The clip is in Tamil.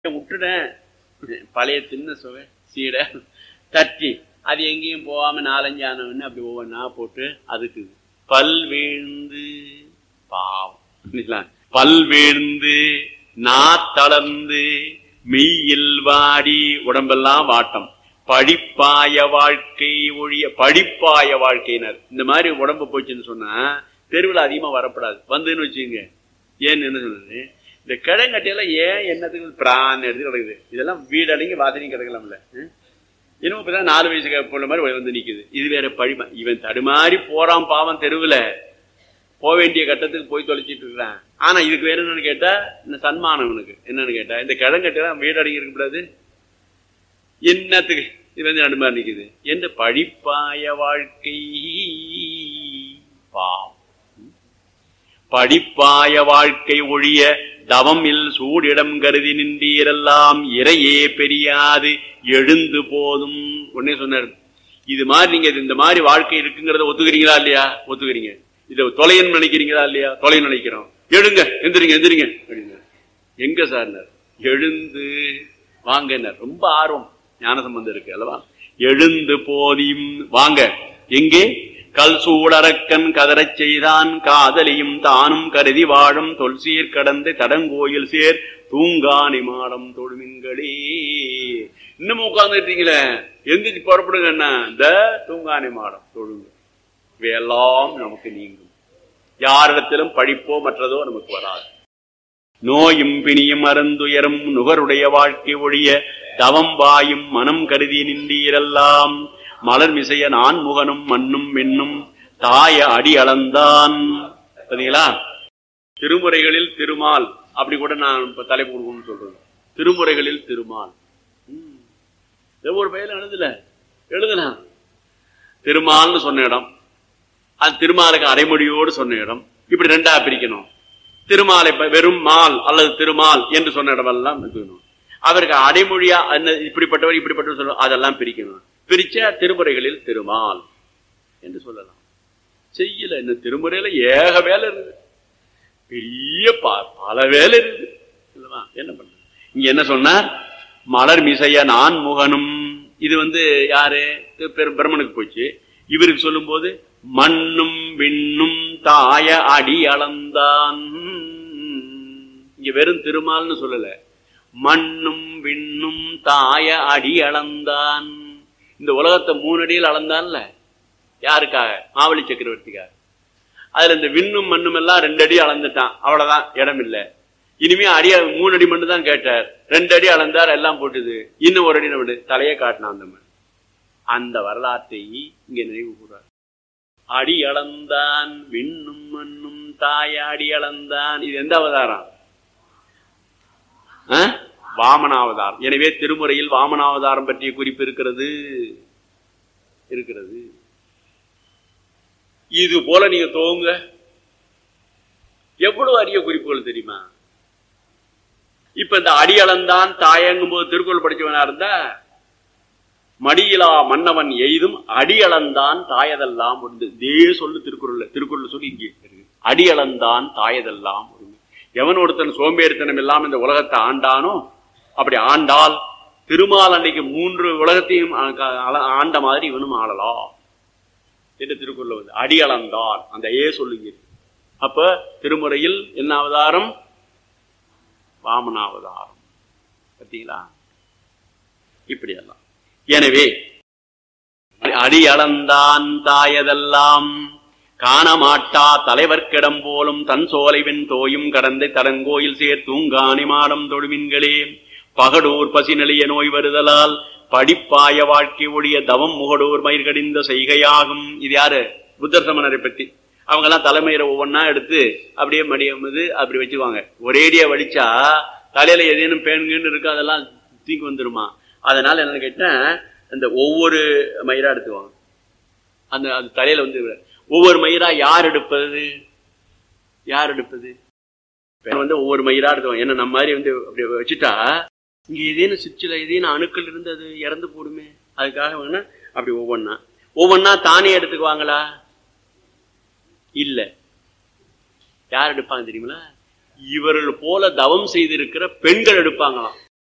விட்டுட்டேன் பழைய தின்ன சுவை சீடை தட்டி அது எங்கேயும் போகாம நாலஞ்சு ஆனவன்னு அப்படி ஒவ்வொன்றா போட்டு அதுக்கு பல் வீழ்ந்து பாவம் இல்லைங்களா? பல் வீழ்ந்து நா தளர்ந்து மெய்யில் வாடி உடம்பெல்லாம் வாட்டம் படிப்பாய வாழ்க்கை ஒழிய படிப்பாய வாழ்க்கையினர் இந்த மாதிரி உடம்பு போச்சுன்னு சொன்னா தெருவில் அதிகமா வரப்படாது வந்துன்னு வச்சுங்க ஏன்னு என்ன சொல்றது இந்த கிழங்கட்டையெல்லாம் ஏன் என்னத்துக்கு பிரான் எடுத்து கிடக்குது இதெல்லாம் வீடடங்கி வாசனையும் கிடக்கலாம்ல ம்? இன்னும் இப்பதான் நாலு வயசுக்கு போன மாதிரி வந்து நிக்குது இது வேற பழிமா இவன் தடுமாறி போறான் பாவம் தெருவுல போக வேண்டிய கட்டத்துக்கு போய் தொலைச்சிட்டு இருக்கிறான் ஆனா இதுக்கு வேற என்னன்னு கேட்டா இந்த சன்மானம் இவனுக்கு என்னன்னு கேட்டா இந்த கிழங்கட்டையெல்லாம் வீடடங்கி இருக்கக்கூடாது என்னத்துக்கு இது வந்து நடுமாறி நிக்குது என்ற படிப்பாய வாழ்க்கை பாவம் படிப்பாய வாழ்க்கை ஒழிய தவம் இல் சூடிடம் கருதி நின்றீரெல்லாம் இறையே பெரியாது எழுந்து போதும் உடனே சொன்னார் இது மாதிரி நீங்க இந்த மாதிரி வாழ்க்கை இருக்குங்கிறத ஒத்துக்கிறீங்களா இல்லையா ஒத்துக்கிறீங்க இதை தொலைன்னு நினைக்கிறீங்களா இல்லையா தொலைன்னு நினைக்கிறோம் எழுங்க எந்திரிங்க எந்திரிங்க அப்படின்னா எங்க சார்னார் எழுந்து வாங்கன்னார் ரொம்ப ஆர்வம் ஞான சம்பந்தம் இருக்கு அல்லவா எழுந்து போதியும் வாங்க எங்கே கல் சூடரக்கன் கதறச் செய்தான் காதலியும் தானும் கருதி வாழும் தொல்சீர் கடந்து தடங்கோயில் சேர் தூங்கானி மாடம் தொழுமின்களே இன்னமும் உட்கார்ந்துட்டீங்களே எந்திரிச்சு புறப்படுங்க என்ன இந்த தூங்கானி மாடம் தொழுங்க இவையெல்லாம் நமக்கு நீங்கும் யாரிடத்திலும் படிப்போ மற்றதோ நமக்கு வராது நோயும் பிணியும் அருந்துயரும் நுகருடைய வாழ்க்கை ஒழிய தவம் வாயும் மனம் கருதி நின்றீரெல்லாம் மலர் மிசைய நான் முகனும் மண்ணும் பெண்ணும் தாய அடி அளந்தான் பாத்தீங்களா திருமுறைகளில் திருமால் அப்படி கூட நான் இப்ப தலைப்பு கொடுக்கணும்னு சொல்றேன் திருமுறைகளில் திருமால் ம். ஏதோ ஒரு பயில எழுதல எழுதலாம் திருமால்னு சொன்ன இடம் அது திருமாலுக்கு அரைமொழியோடு சொன்ன இடம் இப்படி ரெண்டா பிரிக்கணும் திருமாலை இப்ப வெறும் மால் அல்லது திருமால் என்று சொன்ன இடமெல்லாம் இருக்கணும் அவருக்கு அடைமொழியா என்ன இப்படிப்பட்டவர் இப்படிப்பட்டவர் சொல்ல அதெல்லாம் பிரிக்கணும் பிரிச்ச திருமுறைகளில் திருமால் என்று சொல்லலாம் செய்யல இந்த திருமுறையில ஏக வேலை இருக்குது பெரிய ப- பல வேலை இருக்குது இல்லவா என்ன பண்ற இங்க என்ன சொன்னார் மலர் மிசைய நான் முகனும் இது வந்து யாரு இது பெரு- பிரம்மனுக்கு போச்சு இவருக்கு சொல்லும்போது மண்ணும் விண்ணும் தாய அடி அளந்தான் இங்க வெறும் திருமால்னு சொல்லல மண்ணும் விண்ணும் தாய அடி அளந்தான் இந்த உலகத்தை மூணு அடியில் அளந்தான்ல யாருக்காக மாவழி சக்கரவர்த்திக்காக அதுல இந்த விண்ணும் மண்ணும் எல்லாம் ரெண்டு அடி அளந்துட்டான் அவ்வளவுதான் இடம் இல்ல இனிமே அடி மூணு அடி மண்ணு தான் கேட்டார் ரெண்டு அடி அளந்தார் எல்லாம் போட்டுது இன்னும் ஒரு அடி நம்ம தலையை காட்டினான் அந்த மண் அந்த வரலாற்றை இங்க நினைவு கூறார் அடி அளந்தான் விண்ணும் மண்ணும் தாய அடி அளந்தான் இது எந்த அவதாரம் ஆ? வாமனாவதாரம் எனவே திருமுறையில் வாமனாவதாரம் பற்றிய குறிப்பு இருக்கிறது இருக்கிறது இது போல நீங்க தோங்க எவ்வளவு அரிய குறிப்புகள் தெரியுமா இப்ப இந்த அடியளந்தான் தாயங்கும் போது திருக்குறள் படிச்சவனா இருந்தா மடியிலா மன்னவன் எய்தும் அடியளந்தான் தாயதெல்லாம் உண்டு இதே சொல்லு திருக்குறள்ல திருக்குறள் சொல்லி இங்கே இருக்கு அடியளந்தான் தாயதெல்லாம் உண்டு எவன் ஒருத்தன் சோம்பேறித்தனம் இல்லாம இந்த உலகத்தை ஆண்டானோ அப்படி ஆண்டால் திருமால் அன்னைக்கு மூன்று உலகத்தையும் ஆ- ஆ- ஆண்ட மாதிரி இவனும் ஆளலாம் என்று திருக்குறள் வந்து அடியளந்தான் அந்த ஏ சொல்லுங்க அப்ப திருமுறையில் என்ன அவதாரம் வாமனாவதாரம் பார்த்தீங்களா இப்படி எல்லாம் எனவே அடி அளந்தான் தாயதெல்லாம் காணமாட்டா தலைவர்க்கிடம் போலும் தன் சோலைவென் தோயும் கடந்தை தடங்கோயில் சேர் தூங்காணி மாடம் தொழுமின்களே பகடூர் பசி நிலைய நோய் வருதலால் படிப்பாய வாழ்க்கை ஒழிய தவம் முகடூர் மயிர்கடிந்த செய்கையாகும் இது யாரு புத்தர் சமணரை பற்றி அவங்க எல்லாம் தலைமையில ஒவ்வொன்னா எடுத்து அப்படியே மடியமது அப்படி வச்சுக்குவாங்க ஒரேடியா வலிச்சா தலையில ஏதேனும் பேணுங்கன்னு இருக்கு அதெல்லாம் தூக்கி வந்துருமா அதனால என்னன்னு கேட்டேன் அந்த ஒவ்வொரு மயிரா எடுத்துவாங்க அந்த அது தலையில வந்து ஒவ்வொரு மயிரா யார் எடுப்பது யார் எடுப்பது இப்ப வந்து ஒவ்வொரு மயிரா எடுத்துவாங்க என்ன நம்ம மாதிரி வந்து அப்படி வச்சுட்டா இங்க ஏதேனும் சிற்சில ஏதேனும் அணுக்கள் இருந்து அது இறந்து போடுமே அதுக்காக வேணா அப்படி ஒவ்வொன்னா ஒவ்வொன்னா தானே எடுத்துக்குவாங்களா இல்ல யார் எடுப்பாங்க தெரியுங்களா இவர்கள் போல தவம் செய்திருக்கிற பெண்கள் எடுப்பாங்களாம்